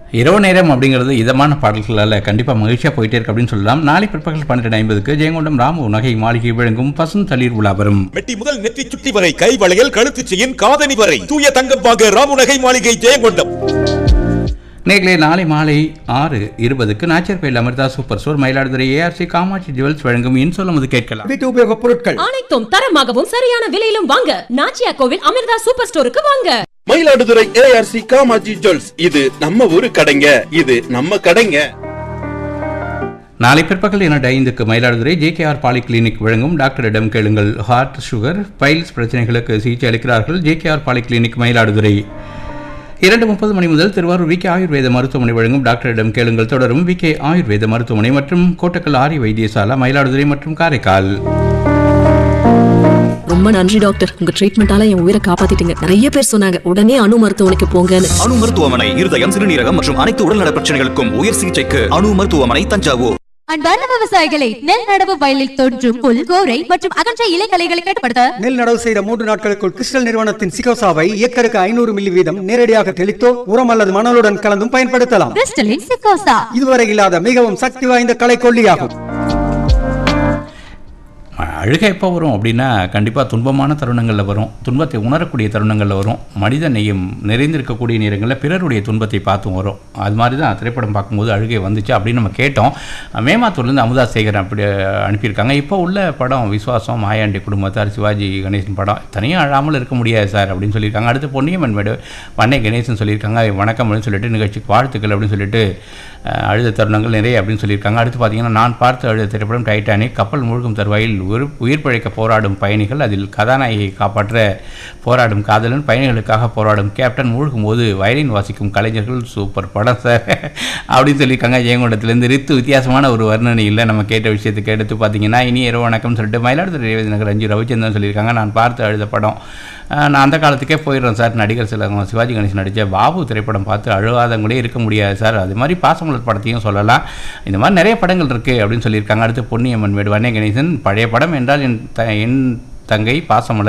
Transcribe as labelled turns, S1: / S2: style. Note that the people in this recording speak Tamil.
S1: இரவு நேரம் அப்படிங்கிறது இதமான பாடல்களால் கண்டிப்பாக மகிழ்ச்சியாக போயிட்டே இருக்கு அப்படின்னு சொல்லலாம் நாளை பிற்பகல் பன்னிரெண்டு ஐம்பதுக்கு ஜெயங்கொண்டம் ராமு நகை மாளிகை வழங்கும் பசுந்தளிர் உலா வரும்
S2: மெட்டி முதல் நெற்றி சுட்டி வரை கை வளையல் கழுத்து செயின் காதணி வரை தூய தங்கம் வாங்க ராமுநகை மாளிகை ஜெயங்கொண்டம்
S1: நேர்களே நாளை மாலை ஆறு இருபதுக்கு நாச்சர்பேல் Amirtha super store Mayiladuthurai ARC Kamatchi jewels வழங்கும் இன்சொல்லுமது கேட்கலாம்
S3: வீட்டு உபயோகப் பொருட்கள்
S4: அனைத்தும் தரமாகவும் சரியான விலையிலும் வாங்க நாச்சியா கோவில் அமிர்தா சூப்பர் ஸ்டோருக்கு வாங்க
S5: மயிலாடுதுறை ஏஆர்சி காமாஜி ஜுவல்ஸ் இது நம்ம ஊரு கடைங்க இது நம்ம கடைங்க
S1: நாளை பிற்பகல் இரண்டு ஐந்துக்கு மயிலாடுதுறை ஜேகேஆர் பாலி கிளினிக் வழங்கும் டாக்டரிடம் கேளுங்கள் ஹார்ட் சுகர் பைல்ஸ் பிரச்சனைகளுக்கு சிகிச்சை அளிக்கிறார்கள் ஜேகேஆர் பாலி கிளினிக் மயிலாடுதுறை இரண்டு முப்பது மணி முதல் திருவாரூர் விகே ஆயுர்வேத மருத்துவமனை வழங்கும் டாக்டரிடம் கேளுங்கள் தொடரும் விகே ஆயுர்வேத மருத்துவமனை மற்றும் கோட்டக்கல் ஆரி வைத்தியசாலா மயிலாடுதுறை மற்றும் காரைக்கால்
S6: ரொம்ப நன்றி டாக்டர் உங்க ட்ரீட்மெண்டால என் உயிரை காப்பாத்திட்டீங்க நிறைய பேர் சொன்னாங்க உடனே அணு மருத்துவமனைக்கு போங்கன்னு
S7: அணு மருத்துவமனை இருதயம் சிறுநீரகம் மற்றும் அனைத்து உடல்நல பிரச்சனைகளுக்கும் உயர் சிகிச்சைக்கு அணு மருத்துவமனை தஞ்சாவூர்
S8: அன்பார்ந்த விவசாயிகளை நெல் நடவு வயலில் தோன்றும் புல் கோரை மற்றும் அகன்ற இலைகளைகளை கட்டுப்படுத்த
S3: நெல் நடவு செய்த மூன்று நாட்களுக்குள் கிறிஸ்டல் நிறுவனத்தின் சிகோசாவை ஏக்கருக்கு ஐநூறு மில்லி வீதம் நேரடியாக தெளித்தோ உரம் அல்லது மணலுடன் கலந்தும் பயன்படுத்தலாம்
S8: கிறிஸ்டலின் சிக்கோசா
S3: இதுவரை இல்லாத மிகவும் சக்தி வாய்ந்த களைக்கொல்லியாகும்
S1: அழுகை எப்போ வரும் அப்படின்னா கண்டிப்பாக துன்பமான தருணங்களில் வரும் துன்பத்தை உணரக்கூடிய தருணங்களில் வரும் மனித நேயம் நிறைந்திருக்கக்கூடிய நேரங்களில் பிறருடைய துன்பத்தை பார்த்தும் வரும் அது மாதிரி தான் திரைப்படம் பார்க்கும்போது அழுகை வந்துச்சு அப்படின்னு நம்ம கேட்டோம் மேமாத்தூர்லேருந்து அமுதா சேகர் அப்படி அனுப்பியிருக்காங்க இப்போ உள்ள படம் விஸ்வாசம் மாயாண்டி குடும்பத்தார் சிவாஜி கணேசன் படம் தனியாக அழாமல் இருக்க முடியாது சார் அப்படின்னு சொல்லியிருக்காங்க அடுத்து பொன்னியம்மன் மேடு வண்ணை கணேசன் சொல்லியிருக்காங்க வணக்கம் அப்படின்னு சொல்லிட்டு நிகழ்ச்சிக்கு வாழ்த்துக்கள் அப்படின்னு சொல்லிட்டு அஹ், அழுத தருணங்கள் நிறைய அப்படின்னு சொல்லியிருக்காங்க அடுத்து பார்த்தீங்கன்னா நான் பார்த்து அழுத திரைப்படம் டைட்டானிக் கப்பல் மூழ்கும் தருவாயில் உயிர் உயிர் பிழைக்க போராடும் பயணிகள் அதில் கதாநாயகியை காப்பாற்ற போராடும் காதலன் பயணிகளுக்காக போராடும் கேப்டன் மூழ்கும் போது வயலின் வாசிக்கும் கலைஞர்கள் சூப்பர் படம் சார் அப்படின்னு சொல்லியிருக்காங்க ஜெயங்கொண்டத்துலேருந்து ரித்து வித்தியாசமான ஒரு வர்ணனை இல்லை நம்ம கேட்ட விஷயத்துக்கு எடுத்து பார்த்தீங்கன்னா இனி இரவு வணக்கம் சொல்லிட்டு மயிலாடுதுறை ரேவதி நகர் அஞ்சு ரவிச்சந்திரன் சொல்லியிருக்காங்க நான் பார்த்து அழுத படம் அஹ், நான் அந்த காலத்துக்கே போயிடுறேன் சார் நடிகர் சில சிவாஜி கணேசன் நடித்த பாபு திரைப்படம் பார்த்து அழுகாதவங்களே இருக்க முடியாது சார் அது மாதிரி பாசமலர் படத்தையும் சொல்லலாம் இந்த மாதிரி நிறைய படங்கள் இருக்குது அப்படின்னு சொல்லியிருக்காங்க அடுத்து பொன்னியம்மன் மேடு வண்ணே கணேசன் பழைய படம் என்றால் என் த என் தங்கை பாசமலர்